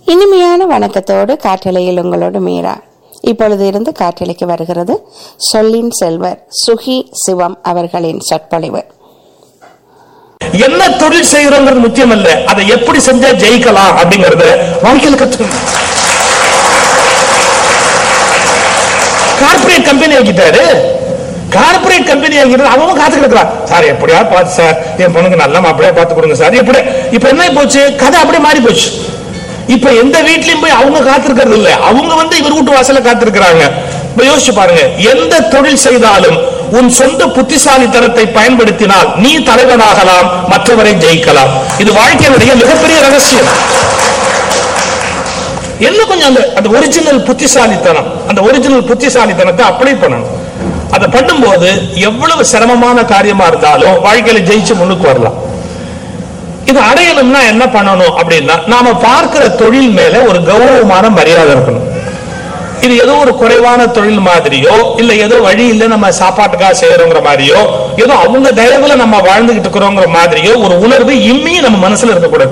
இனிமையான வணக்கத்தோடு காற்றலையில் உங்களோடு மீரா இப்பொழுது இருந்து காற்றலைக்கு வருகிறது சொல்லின் செல்வர் சுகி சிவம் அவர்களின் சொற்பொழிவு என்ன தொழில் செய்யறோங்கிறது முக்கியம் அல்ல அதை எப்படி செஞ்சா ஜெயிக்கலாம் அப்படிங்கறத வாழ்க்கையில கத்துக்கணும் கார்பரேட் கம்பெனி வைக்கிட்டாரு கார்பரேட் கம்பெனி வைக்கிறது அவன் காத்து கிடக்குறான் சார் எப்படியா பார்த்து சார் என் பொண்ணுக்கு நல்ல மாப்பிளையா பார்த்து கொடுங்க சார் எப்படி இப்ப என்ன போச்சு கதை அப்படியே மாறி போச்சு இப்ப எந்த வீட்லயும் போய் அவங்க காத்திருக்கிறது இல்ல அவங்க வந்து இவர் வீட்டு வாசல்ல காத்திருக்கிறாங்க இப்ப யோசிச்சு பாருங்க எந்த தொழில் செய்தாலும் உன் சொந்த புத்திசாலித்தனத்தை பயன்படுத்தினால் நீ தலைவனாகலாம் மற்றவரை ஜெயிக்கலாம் இது வாழ்க்கையினுடைய மிகப்பெரிய ரகசியம் என்ன கொஞ்சம் அந்த அந்த ஒரிஜினல் புத்திசாலித்தனம் அந்த ஒரிஜினல் புத்திசாலித்தனத்தை அப்ளை பண்ணணும் அதை பண்ணும்போது எவ்வளவு சிரமமான காரியமா இருந்தாலும் வாழ்க்கையில ஜெயிச்சு முன்னுக்கு வரலாம் இது அடையணும்னா என்ன பண்ணணும் அப்படின்னா நாம பார்க்கிற தொழில் மேல ஒரு கௌரவமான மரியாதை இருக்கணும் இது ஏதோ ஒரு குறைவான தொழில் மாதிரியோ இல்ல ஏதோ வழி இல்ல நம்ம சாப்பாட்டுக்காக செய்யறோங்கிற மாதிரியோ ஏதோ அவங்க தயவுல நம்ம வாழ்ந்துகிட்டு இருக்கிறோங்கிற மாதிரியோ ஒரு உணர்வு இம்மியும் நம்ம மனசுல இருக்கக்கூடாது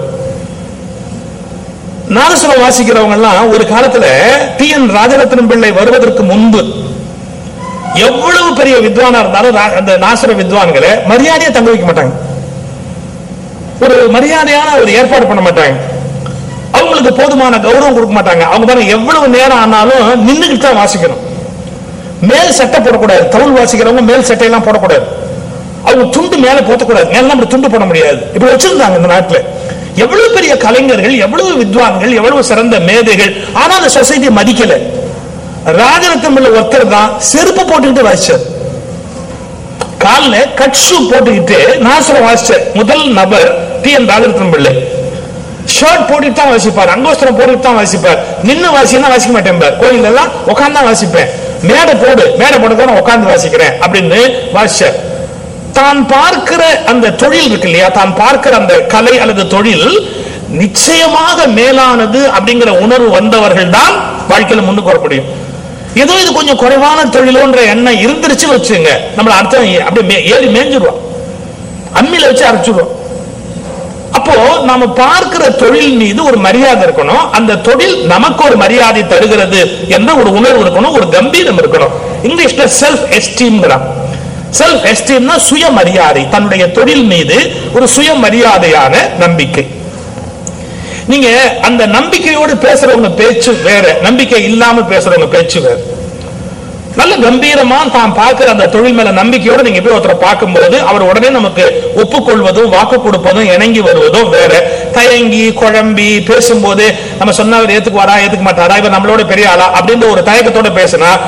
நாதசுரம் வாசிக்கிறவங்க எல்லாம் ஒரு காலத்துல டி என் ராஜரத்னம் பிள்ளை வருவதற்கு முன்பு எவ்வளவு பெரிய வித்வானா இருந்தாலும் ரா- அந்த நாசுர வித்வான்களை மரியாதையை தங்க வைக்க மாட்டாங்க ஒரு மரியாதையான ஒரு ஏற்பாடு பண்ண மாட்டாங்க அவங்களுக்கு போதுமான கௌரவம் கொடுக்க மாட்டாங்க அவங்க பாருங்க எவ்வளவு நேரம் ஆனாலும் நின்னுகிட்டு தான் வாசிக்கணும் மேல் சட்டை போடக்கூடாது தமிழ் வாசிக்கிறவங்க மேல் சட்டையெல்லாம் போடக்கூடாது அவங்க துண்டு மேல போத்தக்கூடாது மேல அப்படி துண்டு போட முடியாது இப்படி வச்சிருந்தாங்க இந்த நாட்டுல எவ்வளவு பெரிய கலைஞர்கள் எவ்வளவு வித்வான்கள் எவ்வளவு சிறந்த மேதைகள் ஆனா அந்த சொசைட்டி மதிக்கல ராஜரத்னம் உள்ள ஒருத்தர் தான் செருப்பு போட்டுக்கிட்டு வாசிச்சார் கால்ல கட் ஷூ போட்டுக்கிட்டு நாசரம் வாசிச்சார் முதல் நபர் டி என் ராஜரத்னம் பிள்ளை ஷர்ட் போட்டுட்டு தான் வாசிப்பார் அங்கோஸ்திரம் போட்டுட்டு தான் வாசிப்பார் நின்னு வாசினா வாசிக்க மாட்டேன் பார். கோயில்ல எல்லாம் உட்கார்ந்து தான் வாசிப்பேன் மேடை போடு மேடை போட்டு தான் உட்கார்ந்து வாசிக்கிறேன் அப்படின்னு வாசிச்சார் தான் பார்க்கிற அந்த தொழில் இருக்கு இல்லையா தான் பார்க்கிற அந்த கலை அல்லது தொழில் நிச்சயமாக மேலானது அப்படிங்கிற உணர்வு வந்தவர்கள் தான் வாழ்க்கையில முன்னுக்கு வர முடியும் ஏதோ இது கொஞ்சம் குறைவான தொழிலோன்ற எண்ணம் இருந்துருச்சுன்னு வச்சுங்க நம்மள அர்த்தம் அப்படியே மே- ஏறி மேய்ஞ்சிருவோம் அம்மியில வச்சு அரைச்சிடுவோம் அப்போ நாம பார்க்கிற தொழில் மீது ஒரு மரியாதை இருக்கணும் அந்த தொழில் நமக்கு ஒரு மரியாதை தருகிறது என்ற ஒரு உணர்வு இருக்கணும் ஒரு கம்பீரம் இருக்கணும் இங்கிலீஷ்ல செல்ஃப் எஸ்டீம்ங்கிறான் செல்ஃப் எஸ்டீம்னா சுயமரியாதை தன்னுடைய தொழில் மீது ஒரு சுயமரியாதையான நம்பிக்கை நீங்க அந்த நம்பிக்கையோடு பேசுறவங்க பேச்சு வேற நம்பிக்கை இல்லாம பேசுறவங்க பேச்சு வேற நல்ல கம்பீரமா தான் பார்க்கிற அந்த தொழில் மேல நம்பிக்கையோட நீங்க போய் ஒருத்தரை பார்க்கும்போது அவர் உடனே நமக்கு ஒப்புக்கொள்வதும் வாக்கு கொடுப்பதும் இணங்கி வருவதும் வேற தயங்கி குழம்பி பேசும்போது நம்ம சொன்னா அவர் ஏத்துக்குவாரா ஏத்துக்க மாட்டாரா இவர் நம்மளோட பெரிய ஆளா அப்படின்ற ஒரு தயக்கத்தோட பேசினா